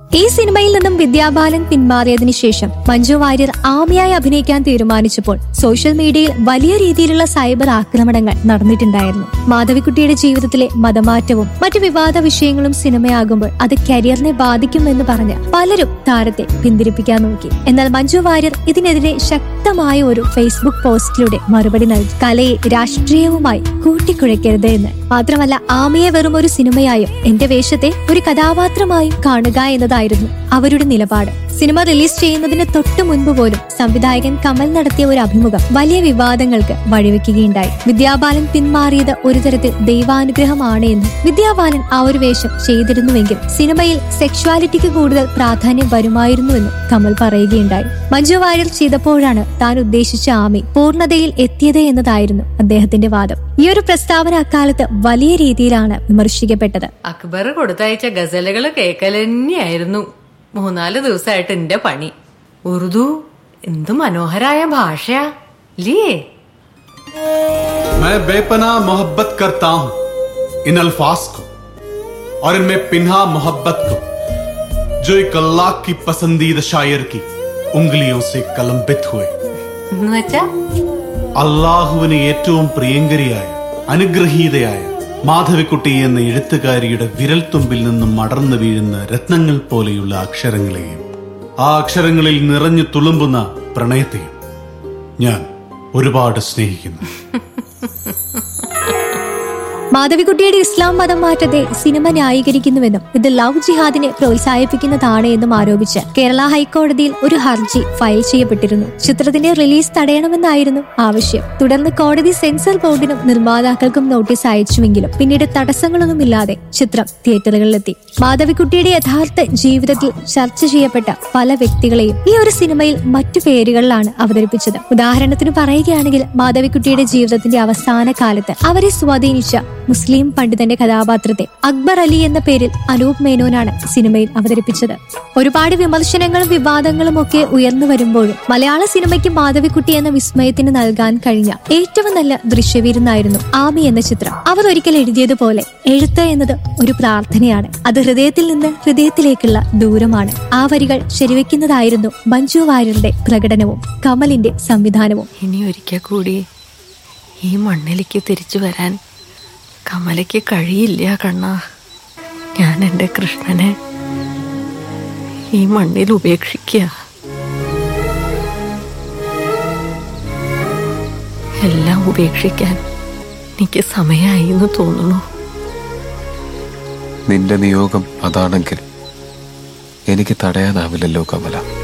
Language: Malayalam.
ഈ സിനിമയിൽ നിന്നും വിദ്യാബാലൻ പിന്മാറിയതിനു ശേഷം മഞ്ജു വാര്യർ ആമിയായി അഭിനയിക്കാൻ തീരുമാനിച്ചപ്പോൾ സോഷ്യൽ മീഡിയയിൽ വലിയ രീതിയിലുള്ള സൈബർ ആക്രമണങ്ങൾ നടന്നിട്ടുണ്ടായിരുന്നു മാധവിക്കുട്ടിയുടെ ജീവിതത്തിലെ മതമാറ്റവും മറ്റു വിവാദ വിഷയങ്ങളും സിനിമയാകുമ്പോൾ അത് കരിയറിനെ ബാധിക്കുമെന്ന് പറഞ്ഞ് പലരും താരത്തെ പിന്തിരിപ്പിക്കാൻ നോക്കി എന്നാൽ മഞ്ജു വാര്യർ ഇതിനെതിരെ ശക്തമായ ഒരു ഫേസ്ബുക്ക് പോസ്റ്റിലൂടെ മറുപടി നൽകി കലയെ രാഷ്ട്രീയവുമായി കൂട്ടിക്കുഴയ്ക്കരുത് എന്ന് മാത്രമല്ല ആമയെ വെറും ഒരു സിനിമയായും എന്റെ വേഷത്തെ ഒരു കഥാപാത്രമായും കാണുക എന്നതായിരുന്നു അവരുടെ നിലപാട് സിനിമ റിലീസ് ചെയ്യുന്നതിന് തൊട്ടു മുൻപ് പോലും സംവിധായകൻ കമൽ നടത്തിയ ഒരു അഭിമുഖം വലിയ വിവാദങ്ങൾക്ക് വഴിവെക്കുകയുണ്ടായി വിദ്യാബാലൻ പിന്മാറിയത് ഒരു തരത്തിൽ ദൈവാനുഗ്രഹമാണ് എന്നും വിദ്യാബാലൻ ആ ഒരു വേഷം ചെയ്തിരുന്നുവെങ്കിൽ സിനിമയിൽ സെക്ഷുവാലിറ്റിക്ക് കൂടുതൽ പ്രാധാന്യം വരുമായിരുന്നുവെന്നും കമൽ പറയുകയുണ്ടായി മഞ്ജു വാര്യർ ചെയ്തപ്പോഴാണ് താൻ ഉദ്ദേശിച്ച ആമി പൂർണ്ണതയിൽ എത്തിയത് എന്നതായിരുന്നു അദ്ദേഹത്തിന്റെ വാദം ഈ ഒരു പ്രസ്താവന അക്കാലത്ത് വലിയ രീതിയിലാണ് വിമർശിക്കപ്പെട്ടത് അക്ബർ കൊടുത്തയച്ച ഗസലുകൾ കേക്കലെന്നെയായിരുന്നു മൂന്നാല് ദിവസമായിട്ട് എന്റെ പണി ഉറുദു എന്ത് മനോഹരായ ഭാഷയാ ലേ मैं बेपनाह मोहब्बत करता हूं इन अल्फाज को और इनमें पिन्हा मोहब्बत को जो एक अल्लाह की पसंदीदा शायर की उंगलियों से कलंबित हुए എന്ന് വെച്ചാ അള്ളാഹുവിന് ഏറ്റവും പ്രിയങ്കരിയായ അനുഗ്രഹീതയായ മാധവിക്കുട്ടി എന്ന എഴുത്തുകാരിയുടെ വിരൽത്തുമ്പിൽ നിന്നും മടർന്നു വീഴുന്ന രത്നങ്ങൾ പോലെയുള്ള അക്ഷരങ്ങളെയും ആ അക്ഷരങ്ങളിൽ നിറഞ്ഞു തുളുമ്പുന്ന പ്രണയത്തെയും ഞാൻ ഒരുപാട് സ്നേഹിക്കുന്നു മാധവിക്കുട്ടിയുടെ ഇസ്ലാം മതം മാറ്റത്തെ സിനിമ ന്യായീകരിക്കുന്നുവെന്നും ഇത് ലവ് ജിഹാദിനെ പ്രോത്സാഹിപ്പിക്കുന്നതാണ് എന്നും ആരോപിച്ച് കേരള ഹൈക്കോടതിയിൽ ഒരു ഹർജി ഫയൽ ചെയ്യപ്പെട്ടിരുന്നു ചിത്രത്തിന്റെ റിലീസ് തടയണമെന്നായിരുന്നു ആവശ്യം തുടർന്ന് കോടതി സെൻസർ ബോർഡിനും നിർമ്മാതാക്കൾക്കും നോട്ടീസ് അയച്ചുവെങ്കിലും പിന്നീട് തടസ്സങ്ങളൊന്നുമില്ലാതെ ചിത്രം തിയേറ്ററുകളിലെത്തി മാധവിക്കുട്ടിയുടെ യഥാർത്ഥ ജീവിതത്തിൽ ചർച്ച ചെയ്യപ്പെട്ട പല വ്യക്തികളെയും ഈ ഒരു സിനിമയിൽ മറ്റു പേരുകളിലാണ് അവതരിപ്പിച്ചത് ഉദാഹരണത്തിന് പറയുകയാണെങ്കിൽ മാധവിക്കുട്ടിയുടെ ജീവിതത്തിന്റെ അവസാന കാലത്ത് അവരെ സ്വാധീനിച്ച മുസ്ലിം പണ്ഡിതന്റെ കഥാപാത്രത്തെ അക്ബർ അലി എന്ന പേരിൽ അനൂപ് മേനോനാണ് സിനിമയിൽ അവതരിപ്പിച്ചത് ഒരുപാട് വിമർശനങ്ങളും വിവാദങ്ങളും ഒക്കെ ഉയർന്നു വരുമ്പോഴും മലയാള സിനിമയ്ക്ക് മാധവിക്കുട്ടി എന്ന വിസ്മയത്തിന് നൽകാൻ കഴിഞ്ഞ ഏറ്റവും നല്ല ദൃശ്യവിരുന്നായിരുന്നു ആമി എന്ന ചിത്രം അവർ ഒരിക്കൽ എഴുതിയതുപോലെ എഴുത്ത് എന്നത് ഒരു പ്രാർത്ഥനയാണ് അത് ഹൃദയത്തിൽ നിന്ന് ഹൃദയത്തിലേക്കുള്ള ദൂരമാണ് ആ വരികൾ ശരിവെക്കുന്നതായിരുന്നു മഞ്ജു വാര്യരുടെ പ്രകടനവും കമലിന്റെ സംവിധാനവും ഇനി ഒരിക്കൽ കൂടി ഈ മണ്ണിലേക്ക് തിരിച്ചു വരാൻ കമലയ്ക്ക് കഴിയില്ല കണ്ണ ഞാൻ എൻ്റെ കൃഷ്ണനെ ഈ മണ്ണിൽ ഉപേക്ഷിക്കുക എല്ലാം ഉപേക്ഷിക്കാൻ എനിക്ക് സമയമായി എന്ന് തോന്നുന്നു നിന്റെ നിയോഗം അതാണെങ്കിൽ എനിക്ക് തടയാനാവില്ലല്ലോ കമല